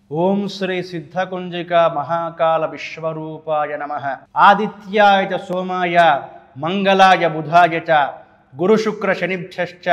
ఓం శ్రీ సిద్ధకుంజిక మహాకాల విశ్వరూపాయ నమ ఆదిత్యాయ చ సోమాయ మంగళాయ బుధాయ చ గురుశుక్ర శనిభ్యశ్చ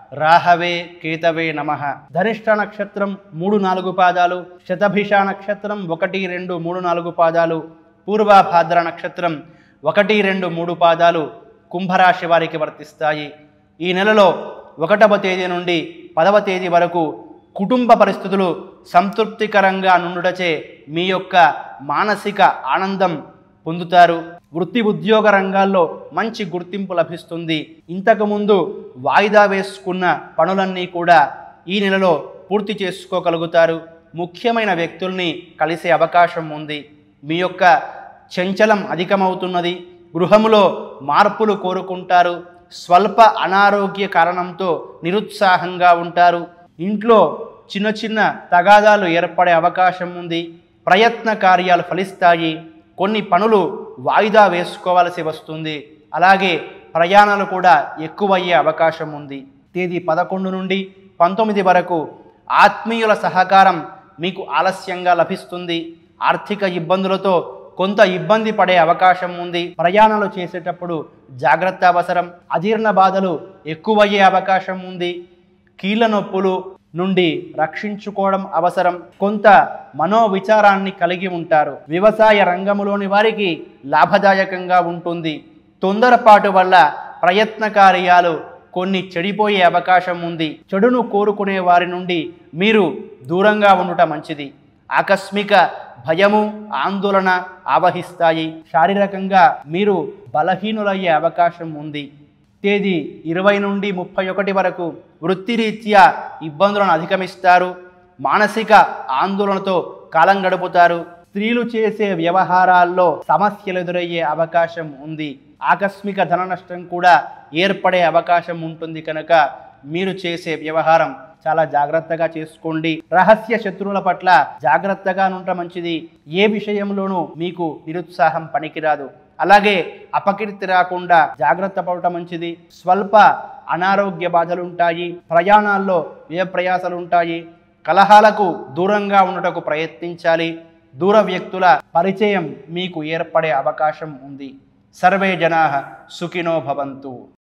రాహవే కేతవే నమ ధనిష్ట నక్షత్రం మూడు నాలుగు పాదాలు శతభిష నక్షత్రం ఒకటి రెండు మూడు నాలుగు పాదాలు పూర్వభాద్ర నక్షత్రం ఒకటి రెండు మూడు పాదాలు కుంభరాశి వారికి వర్తిస్తాయి ఈ నెలలో ఒకటవ తేదీ నుండి పదవ తేదీ వరకు కుటుంబ పరిస్థితులు సంతృప్తికరంగా నుండుటచే మీ యొక్క మానసిక ఆనందం పొందుతారు వృత్తి ఉద్యోగ రంగాల్లో మంచి గుర్తింపు లభిస్తుంది ఇంతకుముందు వాయిదా వేసుకున్న పనులన్నీ కూడా ఈ నెలలో పూర్తి చేసుకోగలుగుతారు ముఖ్యమైన వ్యక్తుల్ని కలిసే అవకాశం ఉంది మీ యొక్క చంచలం అధికమవుతున్నది గృహములో మార్పులు కోరుకుంటారు స్వల్ప అనారోగ్య కారణంతో నిరుత్సాహంగా ఉంటారు ఇంట్లో చిన్న చిన్న తగాదాలు ఏర్పడే అవకాశం ఉంది ప్రయత్న కార్యాలు ఫలిస్తాయి కొన్ని పనులు వాయిదా వేసుకోవాల్సి వస్తుంది అలాగే ప్రయాణాలు కూడా ఎక్కువయ్యే అవకాశం ఉంది తేదీ పదకొండు నుండి పంతొమ్మిది వరకు ఆత్మీయుల సహకారం మీకు ఆలస్యంగా లభిస్తుంది ఆర్థిక ఇబ్బందులతో కొంత ఇబ్బంది పడే అవకాశం ఉంది ప్రయాణాలు చేసేటప్పుడు జాగ్రత్త అవసరం అజీర్ణ బాధలు ఎక్కువయ్యే అవకాశం ఉంది కీళ్ళ నొప్పులు నుండి రక్షించుకోవడం అవసరం కొంత మనోవిచారాన్ని కలిగి ఉంటారు వ్యవసాయ రంగంలోని వారికి లాభదాయకంగా ఉంటుంది తొందరపాటు వల్ల ప్రయత్న కార్యాలు కొన్ని చెడిపోయే అవకాశం ఉంది చెడును కోరుకునే వారి నుండి మీరు దూరంగా ఉండుట మంచిది ఆకస్మిక భయము ఆందోళన ఆవహిస్తాయి శారీరకంగా మీరు బలహీనులయ్యే అవకాశం ఉంది తేదీ ఇరవై నుండి ముప్పై ఒకటి వరకు వృత్తిరీత్యా ఇబ్బందులను అధిగమిస్తారు మానసిక ఆందోళనతో కాలం గడుపుతారు స్త్రీలు చేసే వ్యవహారాల్లో సమస్యలు ఎదురయ్యే అవకాశం ఉంది ఆకస్మిక ధన నష్టం కూడా ఏర్పడే అవకాశం ఉంటుంది కనుక మీరు చేసే వ్యవహారం చాలా జాగ్రత్తగా చేసుకోండి రహస్య శత్రువుల పట్ల జాగ్రత్తగా ఉంట మంచిది ఏ విషయంలోనూ మీకు నిరుత్సాహం పనికిరాదు అలాగే అపకీర్తి రాకుండా జాగ్రత్త పడటం మంచిది స్వల్ప అనారోగ్య బాధలు ఉంటాయి ప్రయాణాల్లో ఏ ప్రయాసాలు ఉంటాయి కలహాలకు దూరంగా ఉండటకు ప్రయత్నించాలి దూర వ్యక్తుల పరిచయం మీకు ఏర్పడే అవకాశం ఉంది సర్వే జనా సుఖినో భవంతు